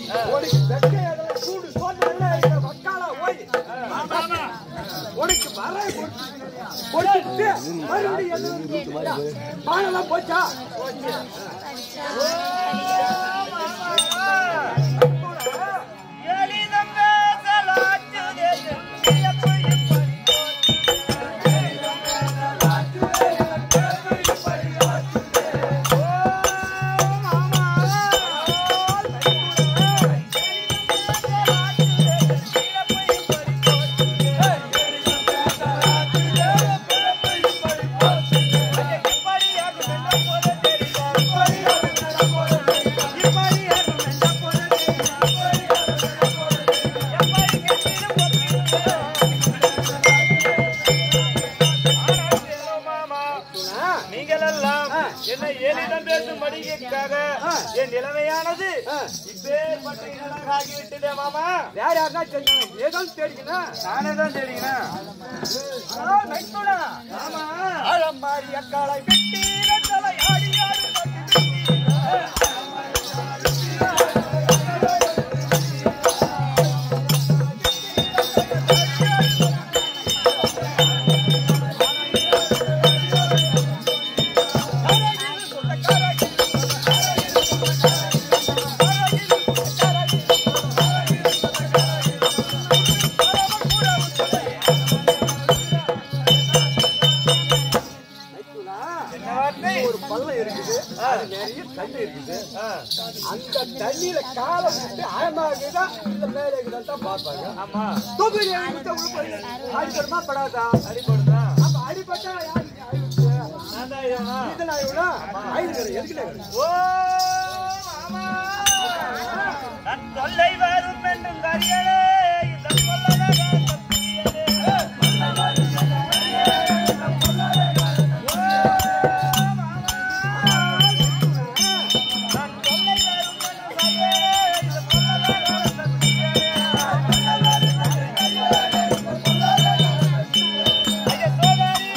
உனக்கு வெக்க எல்லாம் சூடு சோறு நல்லா இருக்கிற வக்காலா ஓய் உனக்கு வர கொடுத்துட்டு மறுபடியும் எதுவும் மானெல்லாம் போச்சா நீங்கள் எல்லாம் என்ன ஏனிடம் பேசும் மடிகைக்காக என் நிலைமையானது இப்பேற்பட்ட இடமாக ஆகிவிட்டதே மாமா வேற யாருன்னா செஞ்சாங்க ஏதோ தேடிக்கணும் நானே தான் தெரியுங்க ஆமா ஆழமாரி அக்காலை வெட்டி வெத்தலை ஆடி ஆடி என்ன வார்த்தை ஒரு பள்ளம் இருக்குது அது நிறைய தண்ணி இருக்குது அந்த தண்ணியில காலை விட்டு ஆழமாகுதா இல்ல மேலே இருக்குதா தான் பார்ப்பாங்க ஆமா தொகுதி அடிபட்டா உள்ள போய் அடிபடுமா படாதா அடிபடுதா அப்ப அடிபட்டா யாருக்கு அழிவுச்சு நான் தான் ஐயாவா? இதெல்லாம் இவ்வளோ ஐదు எதுக்குல ஓ மாமா நான் தொல்லை வரும் என்றும் கரியலே இந்த சொல்லலக சத்தியலே நான் தொல்லை வரும் என்றும் கரியலே இந்த சொல்லலக சத்தியலே ஐயா சோதரி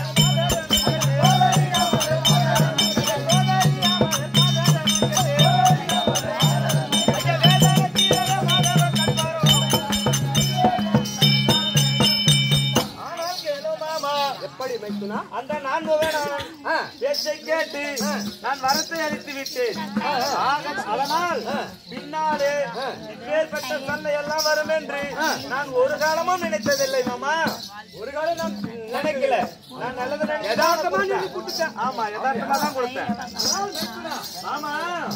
ஆனால் கேளு மாமா எப்படி மைத்துனா அந்த நான்கு வேணாம் ஆ, பேச்சை கேட்டு நான் வரத்தை அளித்து விட்டேன் ஆக- அதனால் பின்னாலே இப்பேற்பட்ட சண்டை எல்லாம் வரும் என்று நான் ஒரு காலமும் நினைத்ததில்லை மாமா ஒரு காலம் நான் நினைக்கல நான் நல்லது நினைச்சு யதார்த்தமா தான் நீ கொடுத்தேன். ஆமா யதார்த்தமா தான் கொடுத்தேன் ஆமா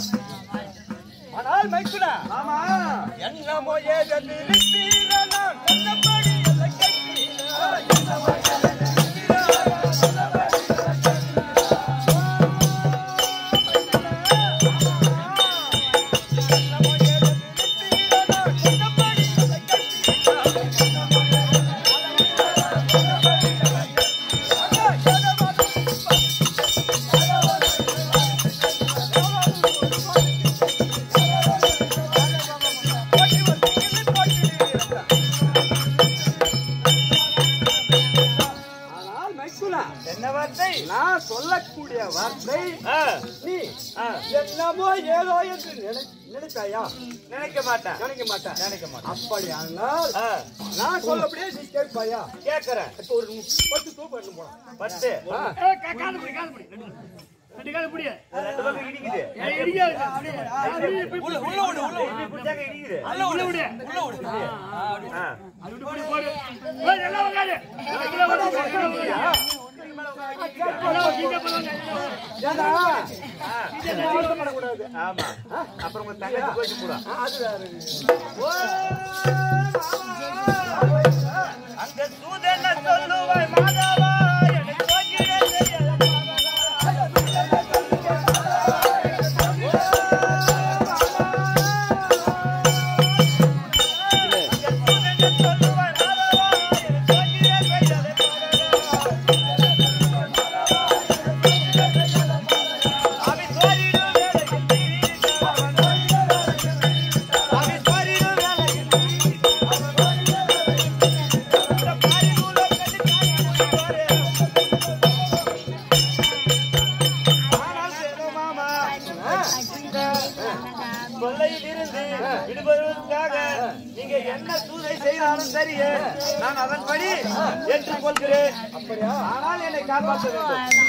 ஆனால் மைத்துனா ஆமா என்னமோ ஏதென்று நிறுத்தீரா, நான் சொன்னபடி எல்லாம் கேட்கிறீரா? என்னமோ ஏதென்று நிறுத்தீரா, நான் சொன்னபடி எல்லாம் கேட்கிறீரா? ஆனால் மைத்துனா என்ன வார்த்தை நான் சொல்லக்கூடிய வார்த்தை ஆ, நீ ஆ, என்னமோ ஏதோ என்று நினை நினைத்தாயா நினைக்க மாட்டேன் நினைக்க மாட்டேன் நினைக்க மாட்டேன் அப்படி ஆனால் ஆ, நான் சொல்லப்படியே நீ கேட்பாயா கேக்குறேன் இப்போ ஒரு பத்து தூக்கம் பண்ணு போலாம் பத்து ஆ, ரெண்டு பக்கம் இடிக்குது உள்ள உள்ள விடு உள்ள விடு இப்படி பிடிச்சாக்க இடிக்குது உள்ள விடு உள்ள விடு ஆ. ஏண்டா ஆ, வருத்தப்படக்கூடாது ஆமா அப்புறம் உங்க தங்கச்சி போயிட்டு போடா ஆ, அது வேற அங்க சூதன சொல்லுவாய் மாதவா எனக்கு போகிறே தெரியாத மாமா நீங்க என்ன சூதை செய்தாலும் சரி நான் அதன்படி ஏற்றுக்கொள்கிறேன் அப்படியா ஆனால் என்னை காப்பாற்ற வேண்டும்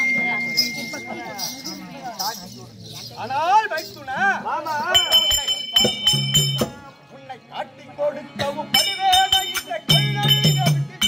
ஆனால் வைத்துனா ஆமா உன்னை காட்டி கொடுக்கவும் படுவேன இந்த கையை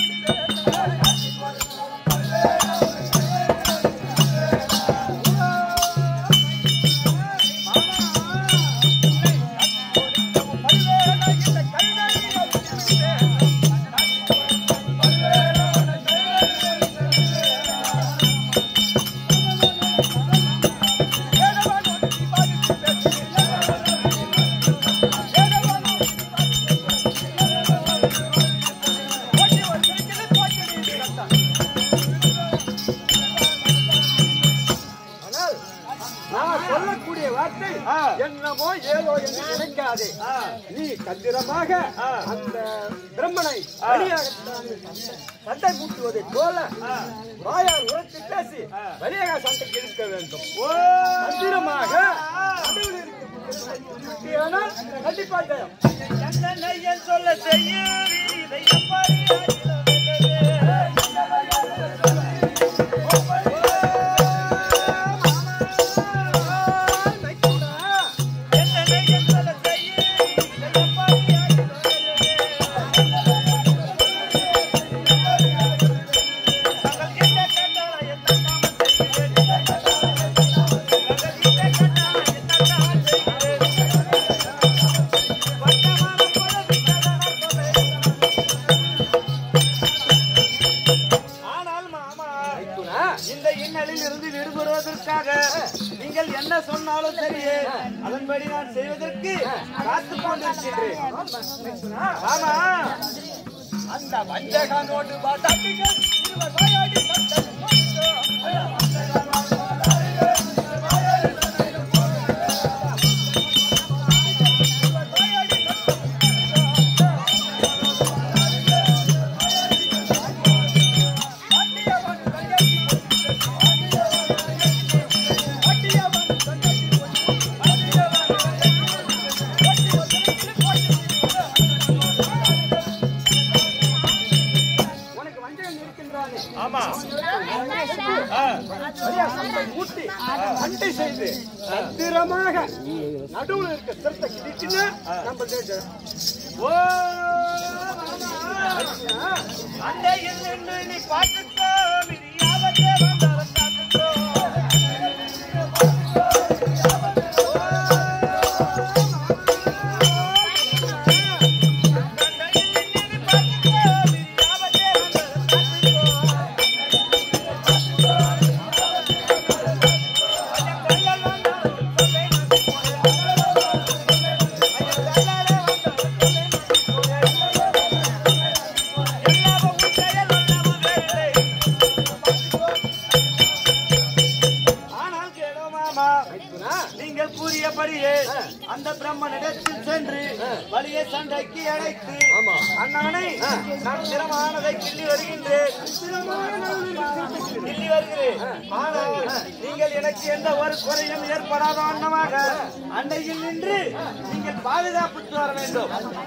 ஆனால் நான் சொல்லக்கூடிய வார்த்தை ஆ. என்னமோ ஏதோ என்று நினைக்காதே ஆ. நீ தந்திரமாக ஆ. அந்த பிரம்மனை வழியாக சண்டை பூட்டுவதை போல வாயால் உரைத்து பேசி வழியாக சண்டைக்கு இழுக்க வேண்டும் ஓ தந்திரமாக நடுவில் இருக்கக்கூடிய ஆனால் கண்டிப்பா ஜெயம் என்ன நையன் சொல்ல செய்ய இதை எப்படி என்ன நையன் சொல்ல செய்ய இதை எப்படி தங்கள் கிட்ட கேட்டால என்ன நாம செய்கிறேன் தங்கள் கிட்ட கேட்டால என்ன நாம செய்கிறேன் வட்டமான போல ஆனால் மாமா இந்த இன்னலில் இருந்து விடுபடுவதற்காக நீங்கள் என்ன சொன்னாலும் சரி அதன்படி நான் செய்வதற்கு காத்துக் கொண்டிருக்கின்றேன் ஆமா அந்த வஞ்சகனோடு வாதாடுங்கள் இருவர் வாயாடி சண்டை உனக்கு வஞ்சகம் இருக்கின்றானே ஆமா சரியா சண்டை கூட்டி சண்டை செய்து தந்திரமாக நடுவுல இருக்க சிரத்தை கிட்டினா நம்ம ஜெயிச்சோம் ஓ அண்டையில் நின்று நீ பார்த்துக்கோ விரியாவதே வந்தாலும் காத்துக்கோ அண்டையில் நின்று நீ பார்த்துக்கோ விரியாவதே வந்தாலும் காத்துக்கோ ஆனால் கேளோ மாமா நீங்கள் கூறியபடியே அந்த பிரம்மனிடத்தில் சென்று வலிய சண்டைக்கு அழைத்து ஆமா. அண்ணானை நான் திறமானதை கிள்ளி வருகின்றேன் கிள்ளி வருகிறேன் ஆனால் நீங்கள் எனக்கு எந்த ஒரு குறையும் ஏற்படாத வண்ணமாக அண்டையில் நின்று நீங்கள் பாதுகாப்புக்கு வர வேண்டும்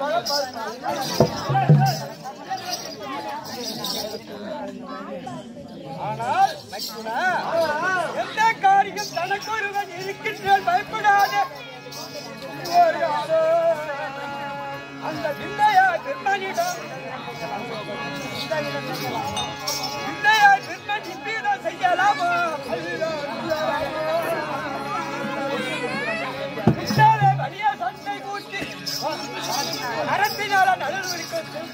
ஆனால் மைத்துனா, எந்த காரியம் தனக்கொருவன் இருக்கின்ற பயப்படாதே ஒரு ஆளோ அந்த விந்தையா பெண்மணிடம் விந்தையா பெண்மணி வீரம் செய்யலாமா விந்தையாலே வலிய சண்டை கூட்டி அறத்தினால நடவடிக்கை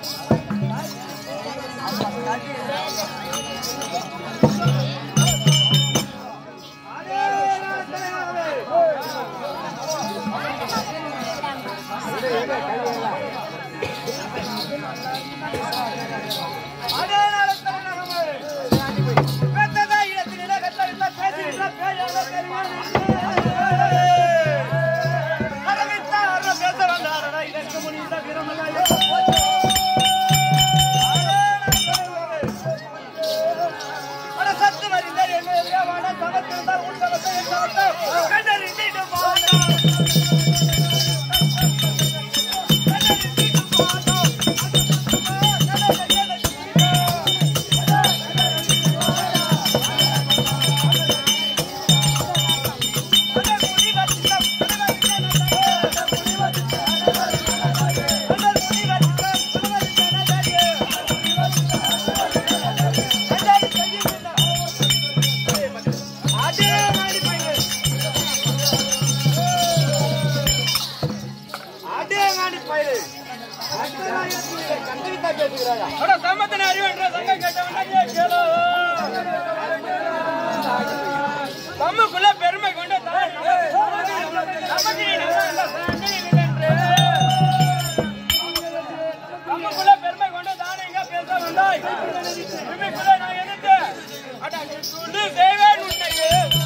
அதே நேரத்தில் நம்ம பெத்ததா இடத்திலே கத்தரித்த பேசுகின்ற பேயான பெரியான அரவித்தார பேச வந்தாரடா இதற்கு முடிந்த விரமலாய அட சத்து மறிந்த என்ன தேவான சமத்திருந்தால் உன் சமத்தை என் சமத்தை கண்டறிந்திடும் கண்டறிந்திடும் தம்முக்குள்ள பெருமை கொண்ட தாய் நமக்கு நீ நல்லா இல்ல, சாமி நின்று. நமக்குள்ள பெருமை கொண்ட தானே எங்க பேச வந்தாய் இமைக்குள்ள நான் எதிர்த்து அட துண்டு செய்வேன் உன்னையே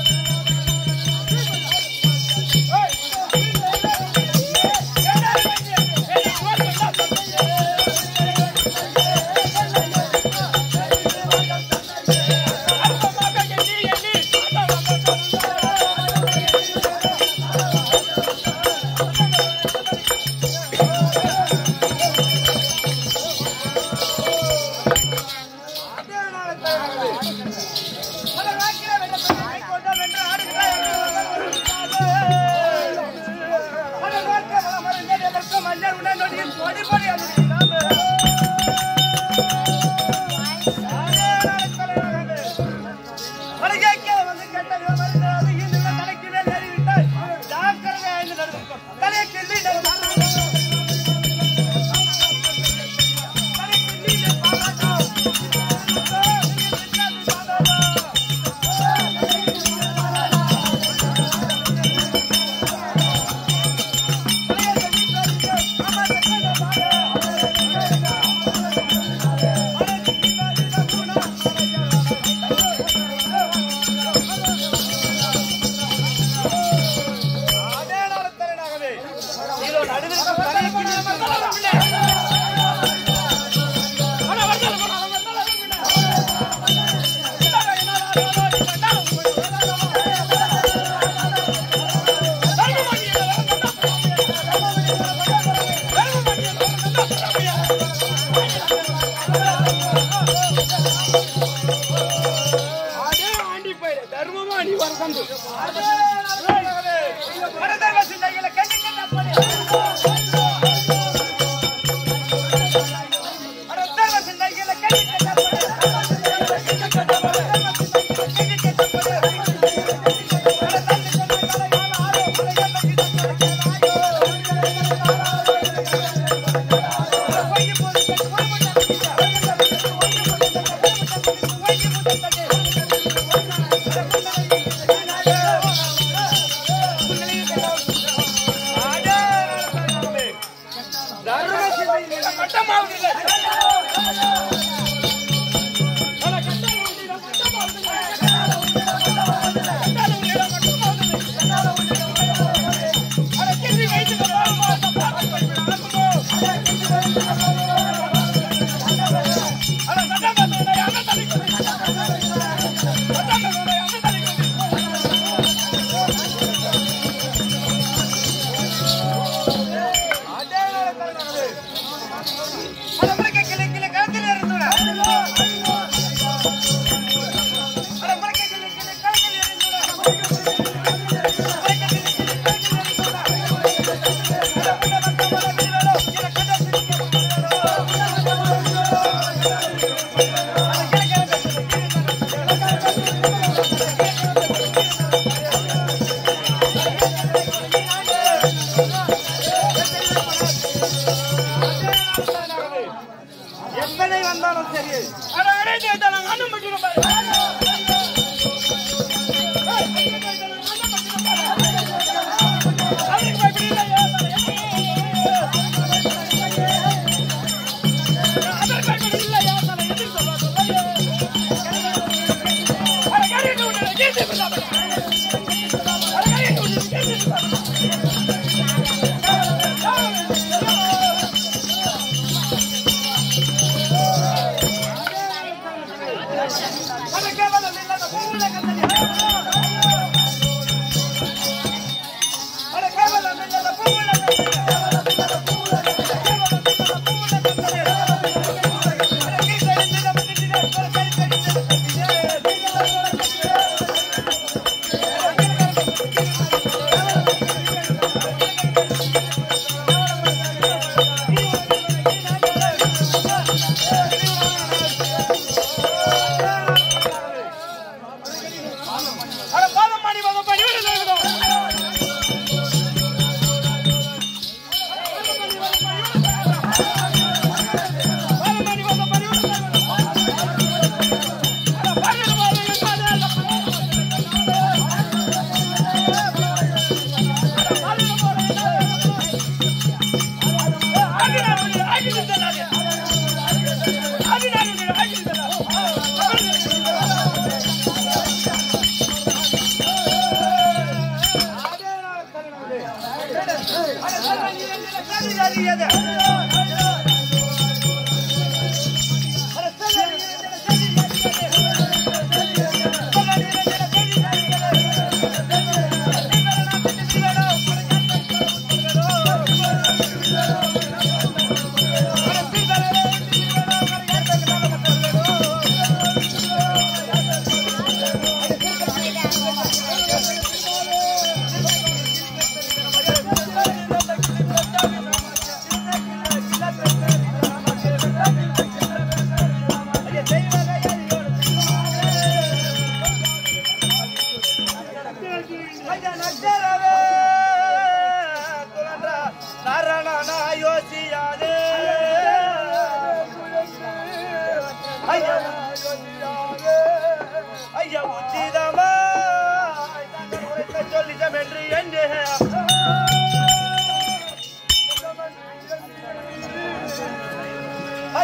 ஏய், ஏண்டா இவங்க? ஏய், இவன் சொன்னா அற்பமாக எண்ணி எண்ணி தர்மமா நீ வரதந்து வரதர்வ சிந்தைகளை கண்டி கண்டப்படி வரதர்வ சிந்தைகளை கண்டி தர்ம சிந்தைகளை மட்டமாவுதில்லை எத்தனை வந்தாலும் சரி அட அடைந்து வைத்தாலும் அண்ணன் பட்டினம் பாரு. அவனுக்கு பயப்படி இல்லையா? அதற்கு பயப்படி இல்லையா? தலை எதிர் சொல்வா சொல்லையே. அட கரையிட்டு விட்டு கீழ்த்து விடாத. அட கரையிட்டு விட்டு கீழ்த்து விடாத. அட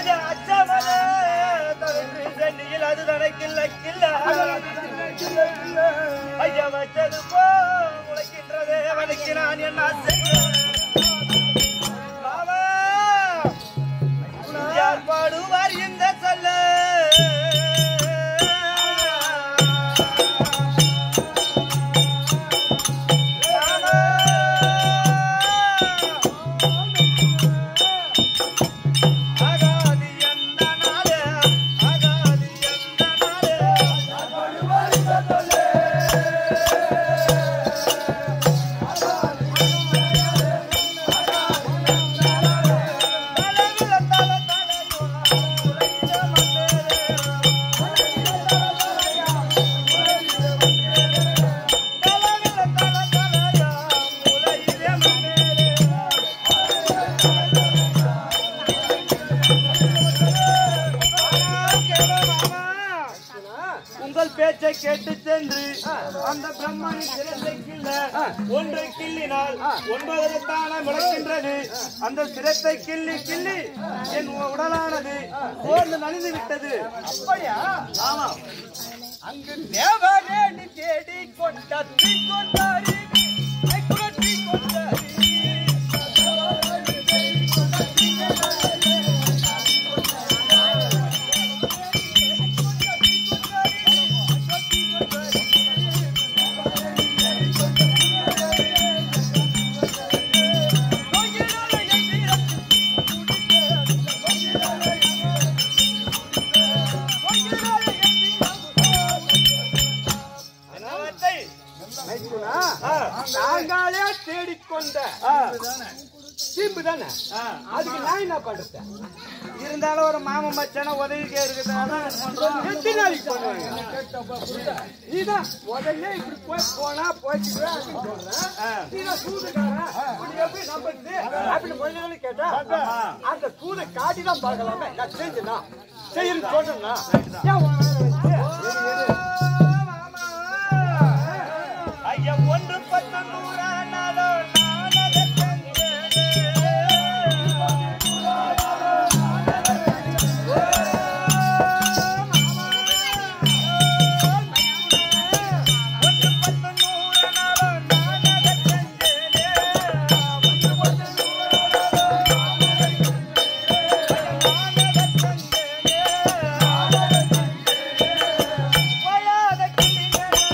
ஐயா அச்சமலே தவிர்த்து சென்னியில் அது நடக்கில்ல கில்ல ஐயா வச்சது போ முளைக்கின்றதே அவனுக்கு நான் என்ன செய்ய மாமா யார் பாடுவார் இந்த சொல்ல ஆகாது எந்த நாளே ஆகாது எந்த நாளே உங்கள் பேச்சை கேட்டு சென்று அந்த பிரம்மனின் சிரத்தை கிள்ள ஒன்றை கிள்ளினால் ஒன்பது தானே முளைக்கின்றது அந்த சிரத்தை கிள்ளி கிள்ளி என் உடலானது ஓர்ந்து நலிந்து விட்டது அப்படியா ஆமா அங்கு தேவரேணி தேடி கொண்டத்தி கொண்டாரி குலத்தி கொண்டாரி என்னவத்தை? மைத்துனா, ஆ, நாங்களே தேடிக்கொண்ட ஆ, சீம்பு தானே ஆ. அதுக்கு நான் என்ன பண்றது இருந்தாலும் ஒரு மாமன் மச்சான உதவிக்கே இருக்குதுனால பண்றோம் எத்தனை நாளைக்கு பண்ணுவாங்க நீதான் முதல்ல இப்படி போய் போனா போய்க்குவே அப்படின்னு சொல்றேன் ஆ. நீதான் சூதுக்காரன் இப்படி எப்படி நம்புறது அப்படின்னு கொஞ்ச நாள் கேட்டா ஆமா. அந்த சூதை காட்டி தான் பார்க்கலாமே நான் செஞ்சுனா செய்யறது சொல்றேன்னா ஏன் உன் வேலை வச்சு? ஐயா ஒன்று பத்து நூறானாலோ நானதை கண்டேனே. ஒன்று பத்து நூறானாலோ நானதை கண்டேனே. ஒன்று பத்து நூறானாலோ நானதை கண்டேனே. நானதை கண்டேனே. வயாத கிளிகளா,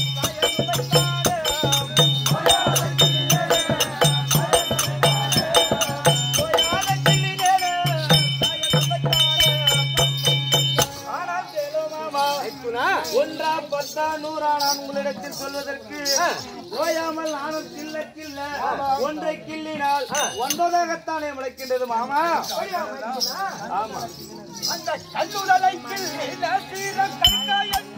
மைத்துனா, ஒன்றா பத்தா நூறா நான் உங்களிடத்தில் சொல்வதற்கு ஓயாமல் நானும் கில்ல கில்ல ஒன்றை கிள்ளினால் ஒன்பதாகத்தானே முளைக்கின்றது மாமா அப்படியா மைத்துனா? ஆமா அந்த கண்ணுடலை கிள்ளி நசீர கண்காயம்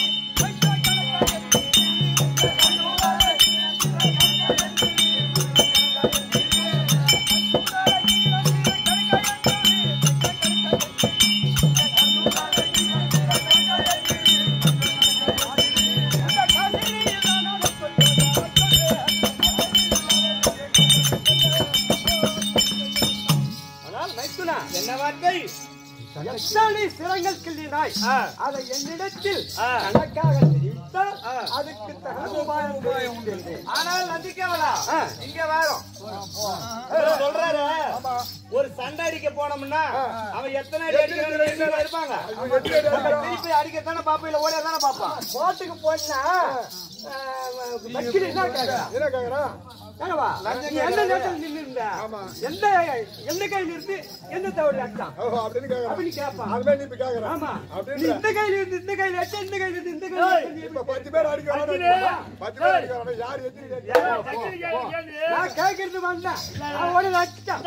ஆனால் மைத்துனா என்ன வார்த்தை எத்தனை சிரங்கள் கிள்ளினாய் ஆ. அதை என்னிடத்தில் ஆ. கணக்காக தெரிவித்தால் ஆ. அதுக்கு தகுந்த உபாயம் தெரிவிக்கின்றேன். ஆனால் நந்திக்கவலா ஆ. இங்க வரோம் சொல்றாரு ஒரு சண்டை அடிக்க போனோம்னா அவன் எத்தனை அடி அடிக்கிறான்னு எண்ணிக்கையில இருப்பாங்க நம்ம திருப்பி அடிக்கத்தானே பாப்போம் இல்ல ஓடியா தானே பாப்பான் கோர்ட்டுக்கு போனா வக்கீல் என்ன கேக்குறான்? என்ன கேக்குறான் என்னவா? நீ எந்த நேரத்தில் நின்னுருந்த? எந்த எந்த கையில இருந்து எந்த தவறு அடிச்சான் ஓஹோ அப்படின்னு கேக்குறான் அப்படின்னு கேட்பான் அது மாதிரி நீ இப்ப கேக்குறான் ஆமா நீ அப்படின்ற இந்த கையில இருந்து இந்த கையில அடிச்சா இந்த கையில இருந்து இந்த கையில அடிச்சா நீ இப்ப எப்படி பத்து பேர் அடிக்கிறான் பத்து பேர் அடிக்கிறான் யார் எத்தனை நான் கேட்கறது வந்தேன் நான் உடனே அடிச்சான்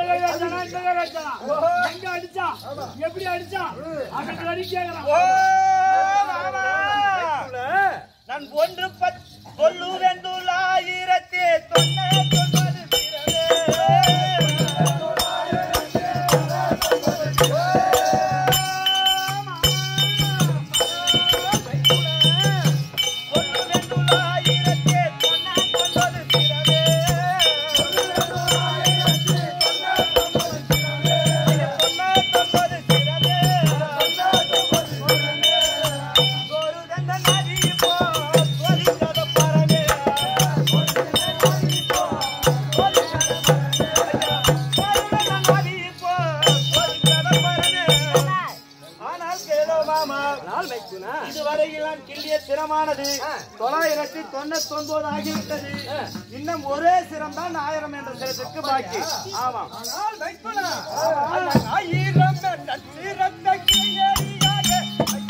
எங்க அடிச்சா எப்படி அடிச்சா அப்படின்னு வரை கேக்குறான் ஓ மாமா நான் ஒன்று பத் சொல்லுவென்றுள்ள ஆயிரத்தி தொண்ணூத்தி மைத்துனா இதுவரையில் நான் கிள்ளிய சிரமானது ஆ. தொள்ளாயிரத்தி தொண்ணூத்தி ஒன்பது ஆகிவிட்டது இன்னும் ஒரே சிரம் தான் ஆயிரம் என்ற சிரத்துக்கு பாக்கி ஆமாம் ஆனால் மைத்துனா அந்த ஆயிரம் என்ற சிறந்த கிளியேறியாக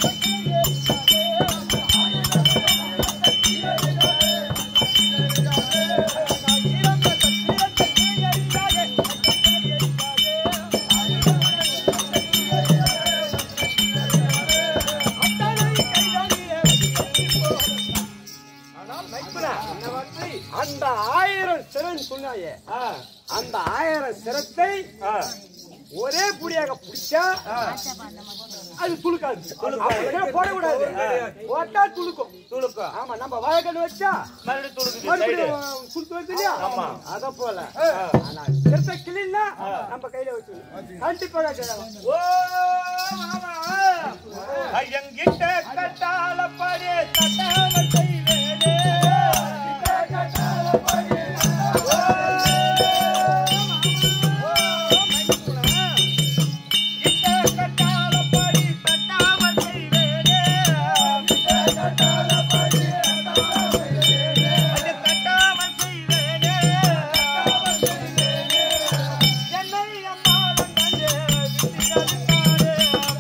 ஆனால் மைத்துனா அந்த ஆயிரம் சிறன் சொன்னாயே ஆ, அந்த ஆயிரம் சிரத்தை ஆ, ஒரே புடியாக பிடிச்சா அது துளுக்காது அப்படின்னா போடக்கூடாது போட்டா துளுக்கும் துளுக்கம். ஆமா நம்ம வாழைக்கண்ணு வச்சா மறுபடியும் துளுக்குது side. மறுபடியும் துளுத்து வருது இல்லையா ஆமா. அத போல ஆனா சிரத்தை கிளின்னா நம்ம கையில வச்சு கண்டிப்பாக கேட்கலாம் ஓ, மாமா. ஐயங்கிட்ட கட்டாளப்படி தட்டாமல் செய்வேனே. கிட்ட கட்டாளப்படி தட்டாமல் செய்வேனே. ஐய, தட்டாமல் செய்வேனே. என்னை அம்மாளும் தந்தே விட்டியதுதானே.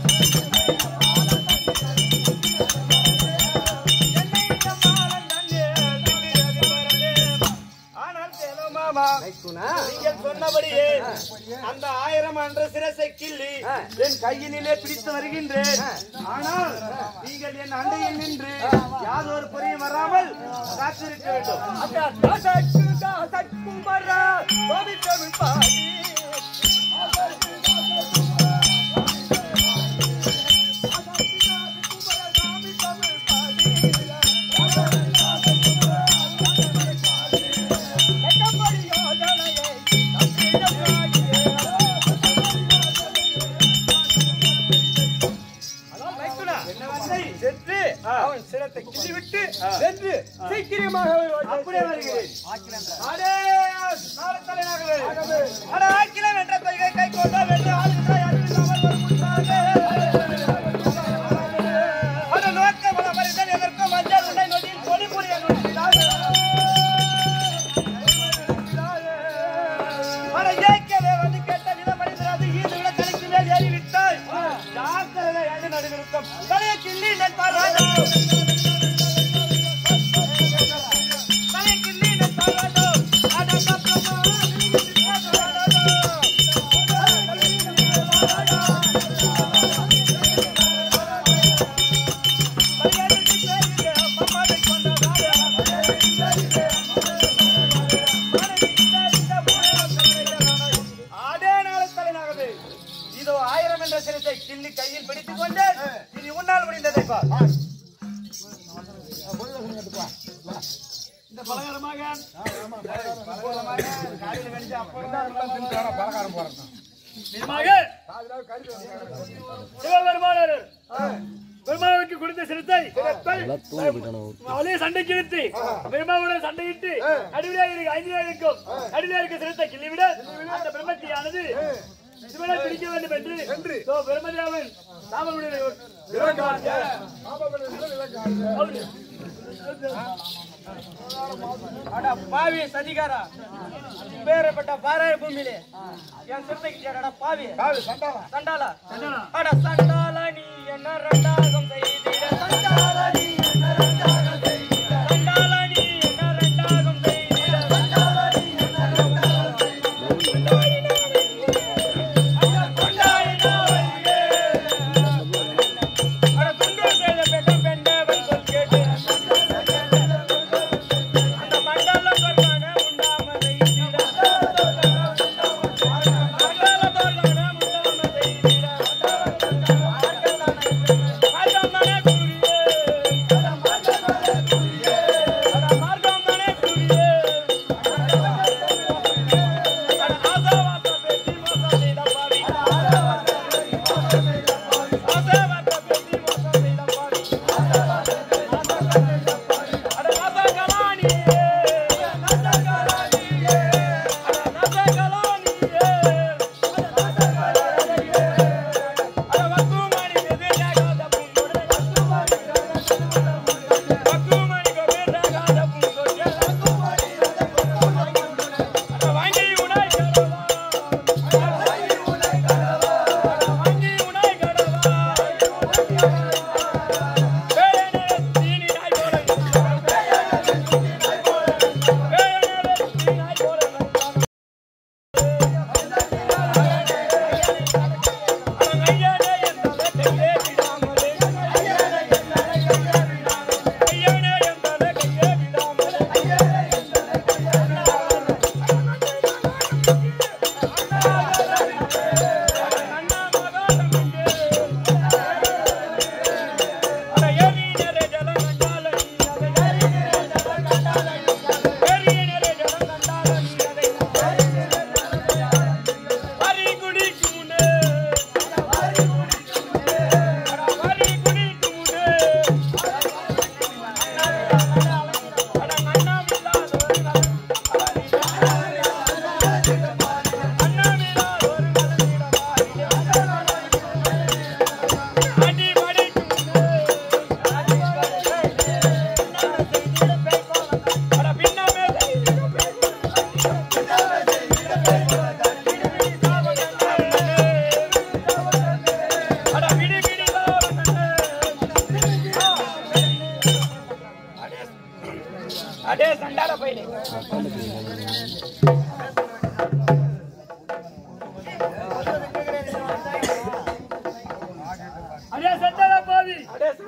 ஆனால் கேளோ மாமா மைத்துனா நீங்கள் சொன்னபடியே அந்த ஆயிரம் என்ற சிரசை கிள்ளி என் கையினிலே பிடித்து வருகின்றேன் ஆனால் நீங்கள் என் அண்டையில் நின்று யாதொரு குறையும் வராமல் காத்திருக்க வேண்டும் அந்த தாசக்கு தாசக்கும் வரா கோபித்தமிழ் பாடி சென்று அவன் சிரத்தை கிள்ளிவிட்டு சென்று சீக்கிரமாக அப்படியே வருகிறேன் அடே, நாளத்தலையாகவே. அட, ஆக்கிலம் என்ற தொகை கை கொண்டா வென்று ஆளுகிறாய், அறிவில்லாமல் ஒரு முட்டாளே. அட, நோக்க மன மனிதன் எதற்கும் மஞ்சள் உன்னை நொடியில் பொடி புரிய நொடிக்கிறாய். அட, ஏற்கனவே வந்து கேட்ட வித மனிதர் அது ஈடு விட தலைக்கு மேல் ஏறிவிட்டாய். ஜாக்கிரதை, அடி நடுநிறுத்தம். தலையை கிள்ளி நிற்பார் ராஜா. தலையை கிள்ளி நிற்பார் ராஜா. அட, கப்பமா, ஆடே நாளத்தலைனாகவே. இதோ ஆயிரம் என்ற சிரத்தை கிள்ளி கையில் பிடித்துக் கொண்டு இனி உன்னால் முடிந்ததை பார் இந்த பலகாரமாக காலையில் வெடிச்சு அப்புறம் நிஜமாக சிவபெருமானர் பெருமாவுக்கு கொடுத்த சிறுத்தை அவளே சண்டைக்கு இழுத்து பெருமாவுடன் சண்டையிட்டு நடுவிலே இருக்கு ஐந்திலே இருக்கும் நடுவிலே இருக்க சிறுத்தை கிள்ளிவிட அந்த பிரம்மத்தியானது சிவனை பிடிக்க வேண்டும் என்று இதோ பிரம்மதேவன் ராமனுடைய அவரு அட பாவி சதிகாரா பேரப்பட்ட பாராய பூமியிலே என் சிறுத்தைக்கு பாவி சண்டாளா அட சண்டாளா நீ என்ன ரெண்டாகம் செய்திட சண்டாளா நீ என்ன ரெண்டாகம் செய்திட சண்டாளா நீ என்ன ரெண்டாகம் செய்திட சண்டாளா நீ என்ன ரெண்டாகம் செய்திட அட கொண்டாடினா வரியே அட துண்டு செய்த பெற்ற பெண்ணவன் சொல் கேட்டு அந்த மண்டல சொர்க்கான உண்டாமதை திட. மண்டல சொர்க்கான உண்டாமதை திட. ஆட்டமன கூறியே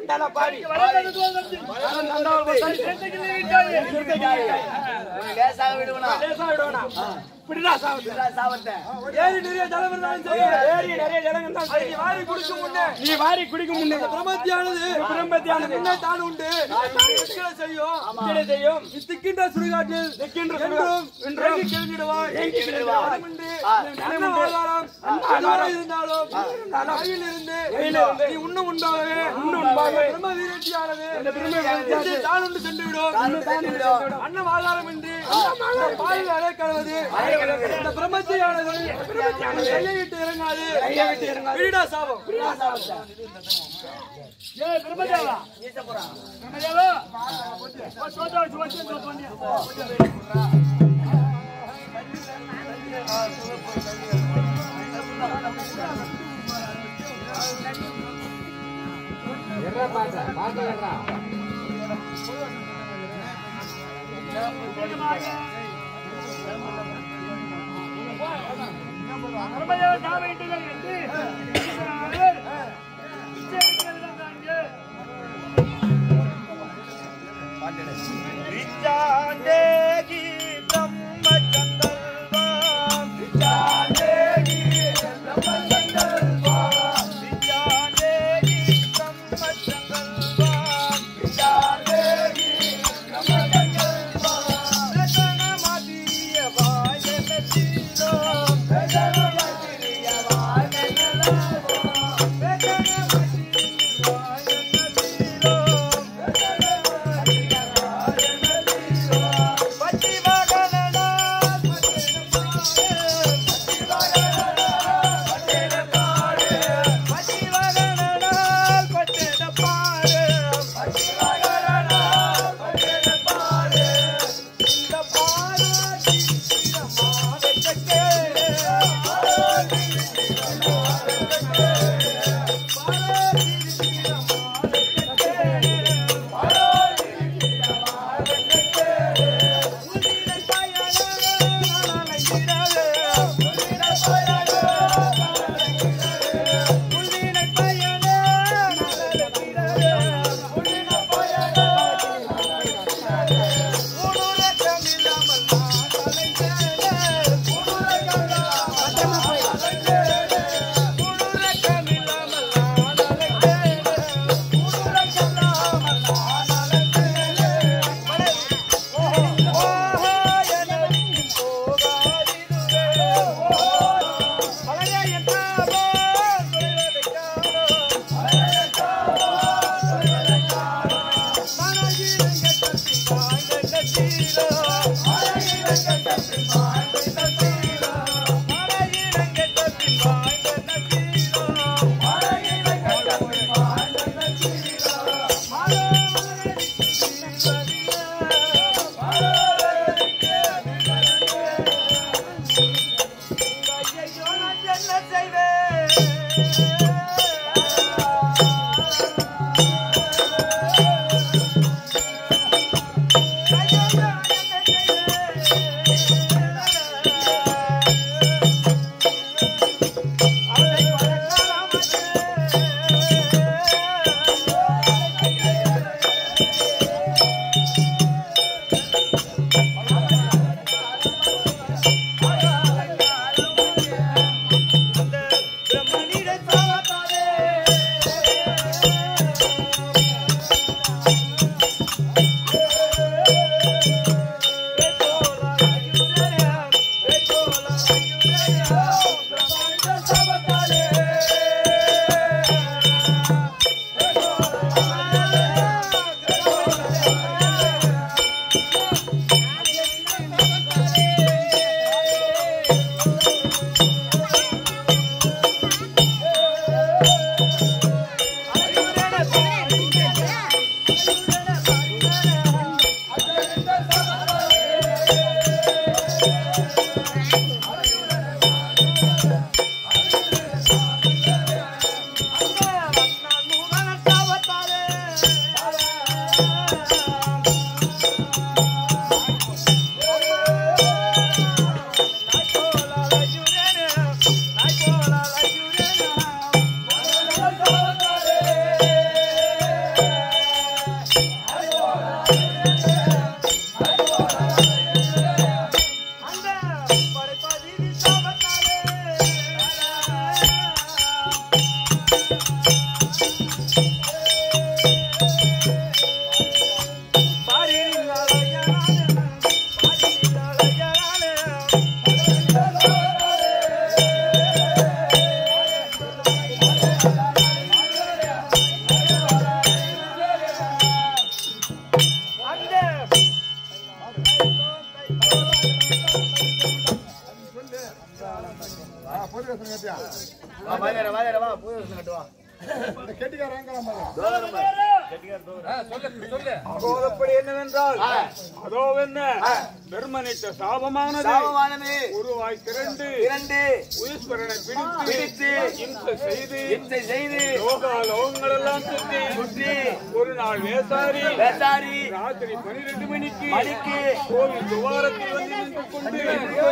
சண்டால பாவி வளர்ந்தது தோல்வி. சிறுத்தை கிள்ளி விட்டாயே. லேசாக விடுவனா லேசா விடுவேனா? இப்படிதான் சாவுது. சாவத்தை ஏரி நிறைய ஜலம் இருந்தாலும் சரி, ஏரி நிறைய ஜலம் இருந்தாலும் சரி, நீ வாரி குடிக்கும் முன்னே நீ வாரி குடிக்கும் முன்னே பிரம்மத்தியானது பிரம்மத்தியானது என்ன தான் உண்டு கீழே செய்யும் கீழே செய்யும் நீ திக்கின்ற சுடுகாட்டில் திக்கின்ற சுடுகாட்டில் என்றும் கிளம்பிடுவாய் மனமின்றி, என்ன ஆதாரம் ஆதாரம் இருந்தாலும் அழியில் இருந்து நீ உண்ணும் உண்டாகவே உண்ணும் உண்டாகவே பிரம்ம வீரத்தியானது தான் உண்டு சென்று விடும் அன்னம் ஆதாரமின்றி பாலில் அறை கழுவது இந்த பிரம்மத்தியானது கையை விட்டு இறங்காது வீடா சாபம் ஏய், பிரம்மதேவா. பிரம்மதேவா. ஓ, சோதா வச்சு வச்சு வந்து வந்து. பிரம்மதேவா சாமியிட்டுகள் என்று ஈஸ்வரனார் நிச்சயிக்கிறது தாங்க. விச்சாண்டேகி பிரம்மச்சந்தல்வாம் விச்சாண்டேகி பிரம்மச்சந்தல்வாம் விச்சாண்டேகி பிரம்மச்சந்தல்வாம் விச்சாண்டேகி பிரம்மச்சந்தல்வாம் ரதனமதிய வாயனதிலோ ரதனமதிய வாயனதிலோ ரதனமதிய வாயனதிலோ பட்டி மகனடா பட்டி மகனடா பட்டட பாரு பட்டி மகனடா பட்டட பாரு இந்த பாரு சிரமாவட்டக்கே பிரம்மனிட சாவ வாதியாரா வாதியாரா வா பூ கட்டு வா இந்த கெட்டிக்காரன் எங்க சொல்லு அப்போதப்படி என்னவென்றால் அதோ என்ன பெருமனிட்ட சாபமானது சாபமானது உருவாய் திரண்டு இரண்டு உயஸ்வரனை பிடித்து பிடித்து இம்சை செய்து இம்சை செய்து லோகா லோகங்கள் எல்லாம் சுற்றி சுற்றி ஒரு நாள் வேசாரி வேசாரி ராத்திரி பனிரெண்டு மணிக்கு மணிக்கு கோவில் துவாரத்தில் வந்து நின்று கொண்டு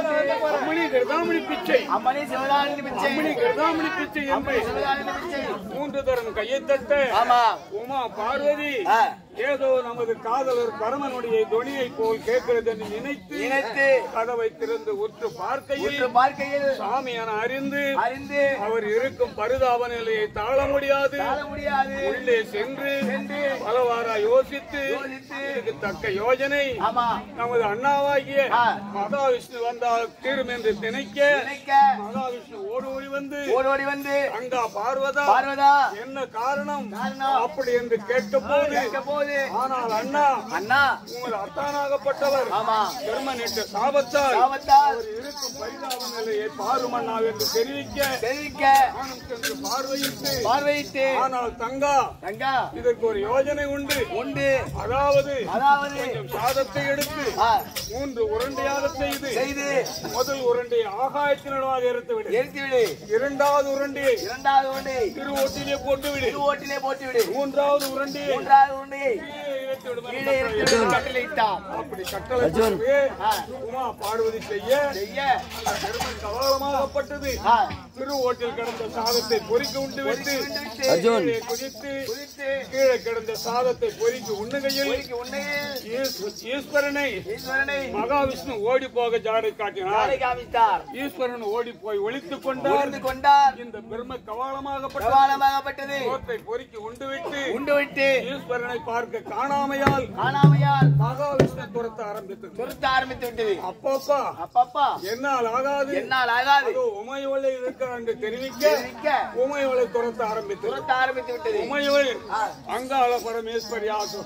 அம்மணி கருதாமணி பிச்சை அம்மணி சிவகாமி பிச்சை அம்மணி கருதாமணி பிச்சை என்று அம்மணி சிவகாமி பிச்சை மூன்று தரம் கையை தட்ட ஆமா உமா பார்வதி ஆ. ஏதோ நமது காதலர் பரமனுடைய தொனியை போல் கேட்கிறது என்று நினைத்து நினைத்து கதவை திறந்து உற்று பார்க்கையில் உற்று பார்க்கையில் சாமி என அறிந்து அறிந்து அவர் இருக்கும் பரிதாப நிலையை தாழ முடியாது வாழ முடியாது உள்ளே சென்று சென்று பலவாரா யோசித்து யோசித்து இதுக்கு தக்க யோஜனை ஆமா நமது அண்ணாவாகிய ஆ. மகாவிஷ்ணு வந்தால் தீரும் என்று நினைக்க நினைக்க மகாவிஷ்ணு ஓடி ஓடி வந்து ஓடோடி வந்து அங்கா பார்வதா பார்வதா என்ன காரணம் காரணம் அப்படி என்று கேட்ட போது கேட்க போது ஆனால் அண்ணா அண்ணா உங்கள் அத்தானாகப்பட்டவர் ஆமா பெருமனிட்ட சாபத்தால் சாபத்தால் அவர் இருக்கும் பரிதாப நிலையை பாரும் அண்ணா என்று தெரிவிக்க தெரிவிக்க நானும் சென்று பார்வையிட்டு பார்வையிட்டு ஆனால் தங்கா தங்கா இதற்கு ஒரு யோஜனை உண்டு உண்டு அதாவது அதாவது கொஞ்சம் சாதத்தை எடுத்து ஆ, மூன்று உருண்டையாக செய்து செய்து முதல் உருண்டை ஆகாயத்தினமாக எடுத்து விடு எரித்து விடு இரண்டாவது உருண்டையை இரண்டாவது உருண்டை திருவோட்டிலே போட்டு விடு திரு ஓட்டிலே போட்டு விடு மூன்றாவது உருண்டையை மூன்றாவது உருண்டையை கீழே இறக்கி விடு. கீழே இருந்து கட்டில இட்டான் அப்படி கட்டளை பிறகு உமா பார்வதி செய்ய செய்ய அந்த பெருமன் கவாலமாகப்பட்டது ஆ, திரு ஓட்டில் கிடந்த சாதத்தை பொறிக்க உண்டு விட்டு விட்டு விட்டு கீழே குதித்து குதித்து கீழே கிடந்த சாதத்தை பொறிக்கு உண்ணுகையில் பொறுக்கி உண்மையில் ஈஸ்- ஈஸ்வரனை ஈஸ்வரனை மகாவிஷ்ணு ஓடி போக ஜாடை காட்டினார் நாளை காமித்தார் ஈஸ்வரன் ஓடி போய் ஒளித்துக் கொண்டார் உணர்ந்து கொண்டார் இந்த பெரும கவாலமாகப்பட்ட பிரபாலமாகப்பட்டது சோத்தை பொறுக்கி உண்டு விட்டு உண்டு விட்டு ஈஸ்வரனை பார்க்க காணாமையால் காணாமையால் மகாவிஷ்ணு துரத்த ஆரம்பித்தது துருத்த ஆரம்பித்து விட்டது அப்பப்பா அப்பப்பா என்னால் ஆகாது என்னால் ஆகாது அதோ உமையவளை இருக்கிறார் என்று தெரிவிக்க தெரிவிக்க உமையவளை துரத்த ஆரம்பித்தது துரத்த ஆரம்பித்து விட்டது உமையவள் அங்காள பரமேஸ்வரி ஆகும்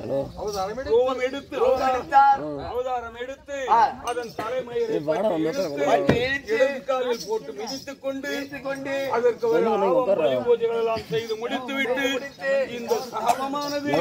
ரூபம் எடுத்து எடுத்தார் அவதாரம் எடுத்து ஆ. அதன் தலைமயிரை பற்றி இழுத்து, பற்றி இழுத்து, இடது காலில் போட்டு மிதித்துக் கொண்டு இழுத்துக் கொண்டு அதற்கு ஒரு ஆவம் பலி பூஜைகள் எல்லாம் செய்து முடித்துவிட்டு இந்த சாபமானது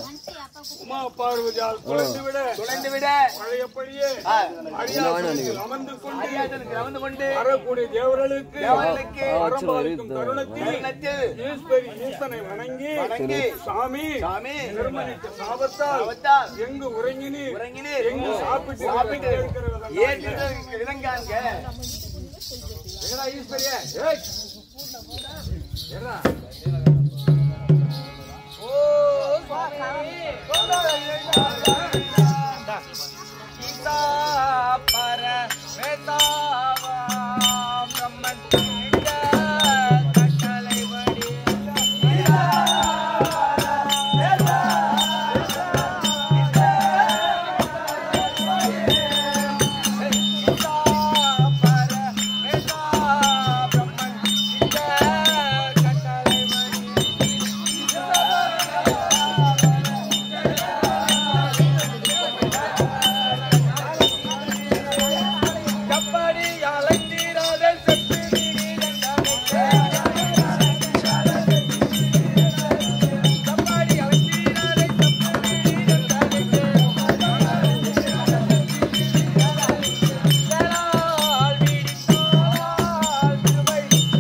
உமா பார்வதியால் குறைந்துவிட துளைந்து விட பழையபடியே ஆ, அடியாசனத்தில் அமர்ந்து கொண்டு அரியாசனத்தில் அமர்ந்து கொண்டு வரக்கூடிய தேவர்களுக்கு தேவர்களுக்கு வரம்பாலிக்கும் தருணத்தில் தருணத்தில் ஈஸ்வரி ஈசனை வணங்கி வணங்கி சாமி சாமி பெருமனித்த சாபத்தால் அவத்தால் எங்கு உறங்கினீர் உறங்கினீர் எங்கு சாப்பிட்டு சாப்பிட்டு இருக்கிறது ஏன் இளங்காண்க ஈசா பர வேதாவா பிரம்மன் எங்க கட்டளை வடி ஈசா பர வேதா பிரம்மன் எங்க கட்டளை வடி கப்படி அலைந்தீராத செப்பு கப்பாடி அலைந்தீராத செப்பு நீரந்தால் வீடித்தால் திருவை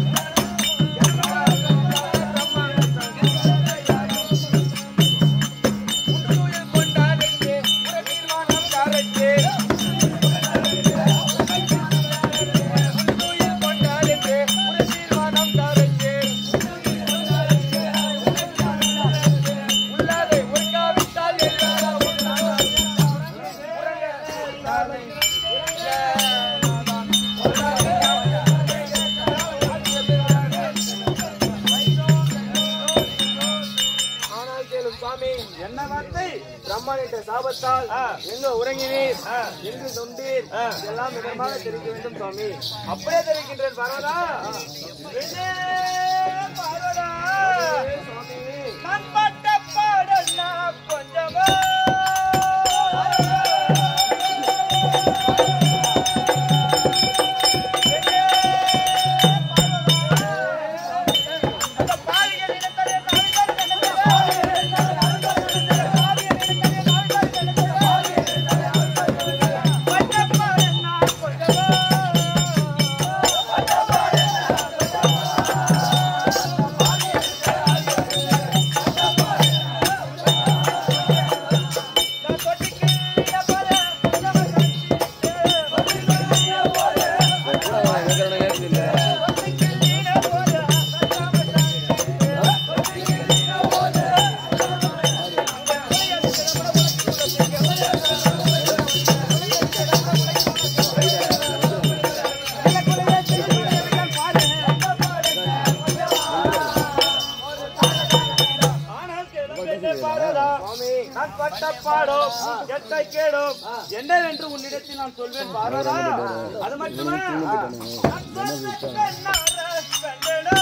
உன்னுயிர் கொண்டாடுங்கே உறவில் வானம் காரச்சே உன்னுயிர் கொண்டாடுங்கே உறவில் வானம் காரச்சே உள்ளதை உறங்காவிட்டால் எல்லாரும் ஆனால் கேளும் சுவாமி என்ன வார்த்தை பிரம்மனிட்ட சாபத்தால் எங்க உறங்கினீர் எங்கு சொந்தீர் இதெல்லாம் விதமாக தெரிவிக்க வேண்டும் சுவாமி அப்படியே தெரிவிக்கின்றேன் பார்வதா என்னே பார்வதா நான் பட்ட பாடன்னா கொஞ்சமா என்னே பார்வதா நான் பட்ட பாடும் எட்ட கேடும் என்னவென்று உன்னிடத்தில் நான் சொல்வேன் பார்வதா அது மட்டுமா நான் சொன்ன கண்ணார கண்டடா.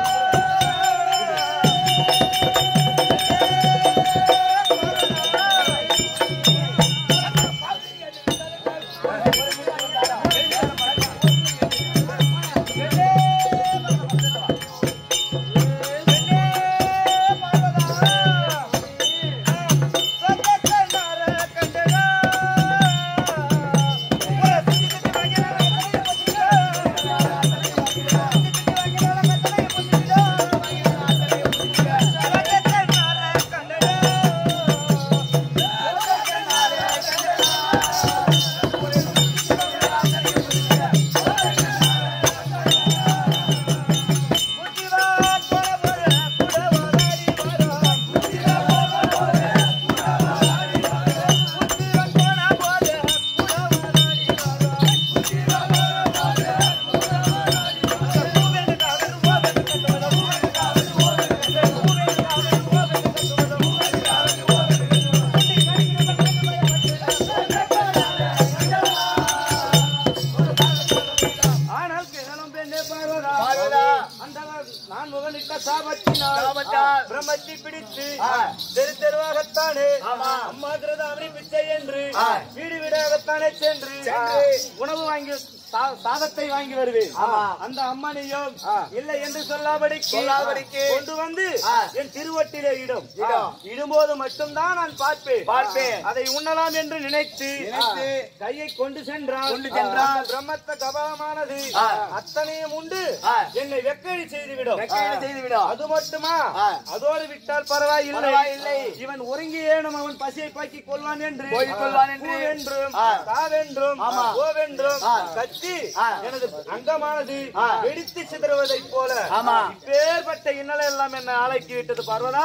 ஆனால் கிழலும் பெண்ணே பார்வதா அந்த நான் முகனிட்ட சாபத்தினால் பிரம்மத்தை பிடித்து தெரு தெருவாகத்தானே அம்மா கிரதாமணி பிச்சை என்று வீடு வீடாகத்தானே சென்று உணவு வாங்கி சா- சாதத்தை வாங்கி வருவேன் அந்த அம்மனையும் இல்லை என்று சொல்லாபடிக்கு கொண்டு வந்து என் திருவட்டிலே இடும் இடும்போது மட்டும்தான் நான் பார்ப்பேன் பார்ப்பேன் அதை உண்ணலாம் என்று நினைத்து கையை கொண்டு சென்றால் கொண்டு சென்றால் பிரம்மத்த கபாலமானது அத்தனையும் உண்டு என்னை வெக்கடி செய்துவிடும் செய்துவிடும் அது மட்டுமா அதோடு விட்டால் பரவாயில்லை இவன் ஒருங்கி ஏனும் அவன் பசியை பாக்கி கொள்வான் என்று கொள்வான் என்றும் காவென்றும் ஓவென்றும் கத்தி எனது அங்கமானது வெடித்து சிதறுவதைப் போல இப்பேற்பட்ட இன்னலை எல்லாம் என்ன ஆளாக்கி விட்டது பார்வதா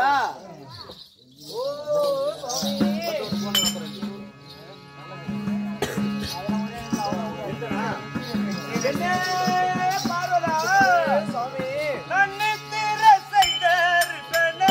என்ன பார்வதா சுவாமி நன்னை திற செய்தருப்பனே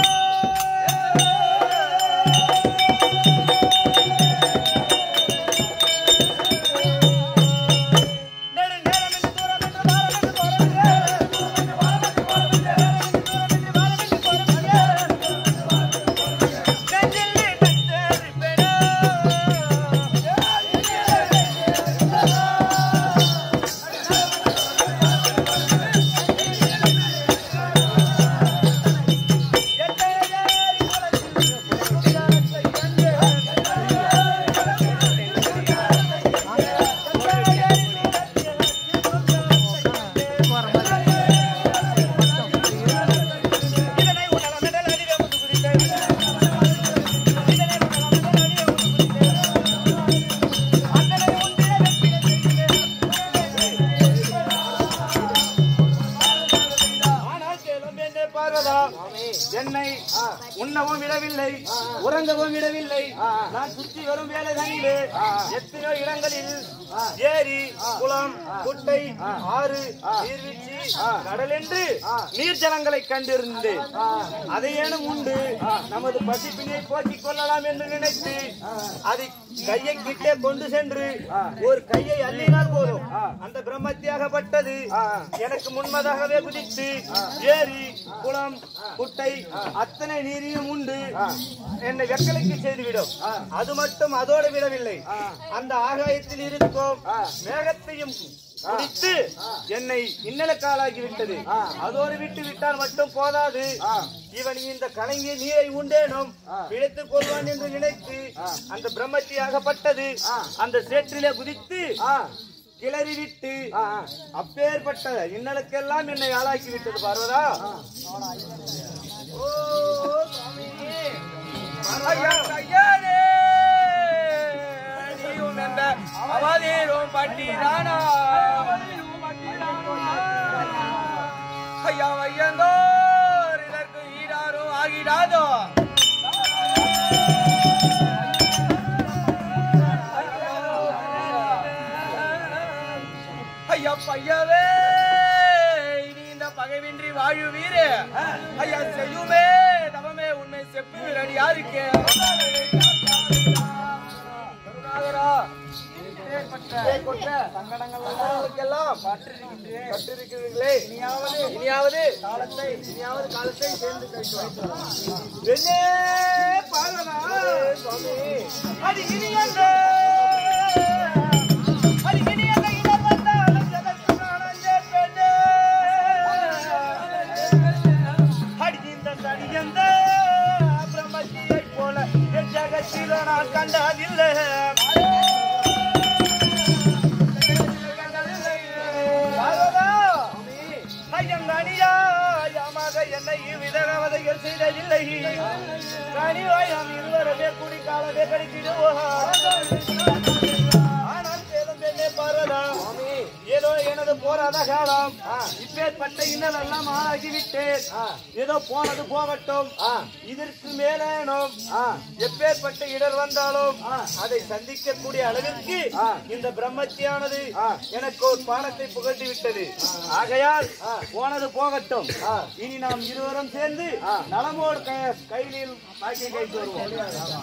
ஆனால் கேளும் என்னே பார்வதா என்னை உண்ணவும் விடவில்லை உறங்கவும் விடவில்லை நான் சுற்றி வரும் வேலைகளிலே எத்தனையோ இடங்களில் ஏரி குளம் குட்டை ஆறு நீர்வீழ்ச்சி கடல் என்று நீர் ஜலங்களை கண்டிருந்தேன் அதை ஏனும் உண்டு நமது பசிப்பினை போக்கிக் கொள்ளலாம் என்று நினைத்து அதை கையை கிட்டே கொண்டு சென்று ஒரு கையை அள்ளினால் போதும் அந்த பிரம்மத்தியாகப்பட்டது எனக்கு முன்மதாகவே குதித்து ஏரி குளம் குட்டை அத்தனை நீரையும் உண்டு என்னை வெக்கலைக்கு செய்துவிடும் அது மட்டும் அதோடு விடவில்லை அந்த ஆகாயத்தில் இருக்கும் மேகத்தையும் குடித்து என்னை இன்னலுக்காலாகி விட்டது அதோடு விட்டு விட்டால் மட்டும் போதாது இவன் இந்த கலங்கிய நீரை உண்டேனும் பிழைத்துக் கொள்வான் என்று நினைத்து அந்த பிரம்மத்தியாகப்பட்டது அந்த சேற்றிலே குதித்து கிளறி விட்டு அப்பேற்பட்ட இன்னலுக்கெல்லாம் என்னை ஆளாக்கி விட்டது பார்வதா ஐயானே நீயும் எந்த அவதீரும் பட்டிதானா ஐயா வையந்தோர் இதற்கு ஈடாரோ ஆகிடாதோ ஐயா பையவே இனி இந்த பகைவின்றி வாழுவீரே ஐயா செய்யுமே தவமே உண்மை செப்பு வீரடி யாருக்கு கருணாகரா சங்கடங்களுக்கெல்லாம் பட்டிருக்கிறீர்களே இனியாவது இனியாவது காலத்தை இனியாவது காலத்தை சேர்ந்து கழித்து வைக்கலாம் என்னே பார்வதா சுவாமி அது இனி என்ற அது இனி என்ற இடர் வந்தாலும் ஜகத்து நானே பெண்ணே. அடி இந்த தடி எந்த பிரம்மத்தியைப் போல என் ஜகத்தில நான் கண்டதில்லை பார்வதா, ஐயன் அநியாயமாக என்னை விதகவதைகள் செய்ததில்லை கனிவாய் நாம் இருவருமே குடிக்காலமே கழித்திடுவோம் ஆனால் சேலம் பெண்ணே பார்வதா ஏதோ எனது போராத காலம் இப்பேற்பட்ட இன்னல் எல்லாம் ஆகிவிட்டேன் ஏதோ போனது போகட்டும் இதற்கு மேலேனும் எப்பேற்பட்ட இடர் வந்தாலும் அதை சந்திக்கக்கூடிய அளவிற்கு இந்த பிரம்மத்தியானது எனக்கு ஒரு பாடத்தை புகட்டி விட்டது ஆகையால் போனது போகட்டும் இனி நாம் இருவரும் சேர்ந்து நலமோடு க- கையில் பாக்கியம் கைத்து வருவோம்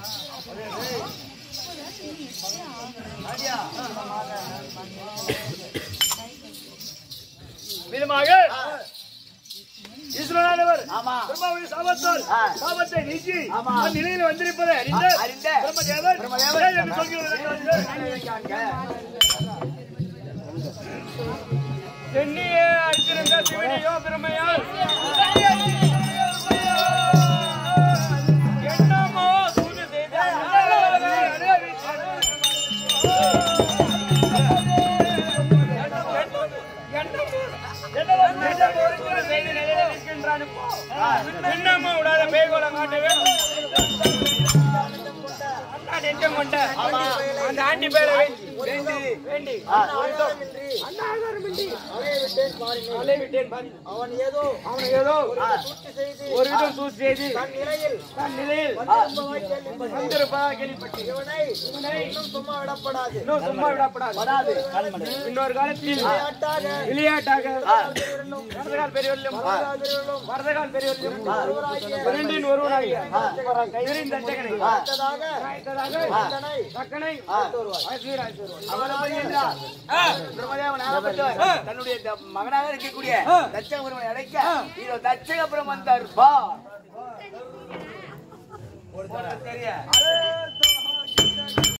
மீதமாக ஈஸ்வரனானவர் பிரம்மாவுடைய சாபத்தால் சாபத்தை நீக்கி அந்த நிலையில் வந்திருப்பதை அறிந்த அறிந்த பிரம்மதேவர் பிரம்மதேவர் ஏன் என்று சொல்கிறார்கள் சென்னியே அடித்திருந்த சிவனையோ பெருமையால் என்னமோ சூது என்னமோ விடாத பேய்கோலம் காட்ட வேண்டும் அண்ணா நெஞ்சம் கொண்ட அந்த ஆண்டி பேரை வேண்டி வேண்டி அண்ணாகாரமின்றி அலை விட்டேன் பாரி. அவன் ஏதோ அவனை ஏதோ ஒரு விதம் சூழ்ச்சி செய்து தன் நிலையில் தன் நிலையில் வந்திருப்பதாக கேள்விப்பட்டு இவனை இன்னும் சும்மா விடப்படாது இன்னும் சும்மா விடப்படாது இன்னொரு காலத்தில் விளையாட்டாக வரதகால் பெரியவர்களும் வரதகால் பெரியவர்களும் இரண்டின் ஒருவனாகிய கைவரின் தச்சகனை காய்த்ததாக தக்கனை அழைத்து வருவார். பிரம்மதேவன் ஆகப்பட்டவர் தன்னுடைய த- மகனாக இருக்கக்கூடிய தச்சக பெருமனை அழைக்க இதோ தச்சக பிரம்மன் தர்பார் தெரிய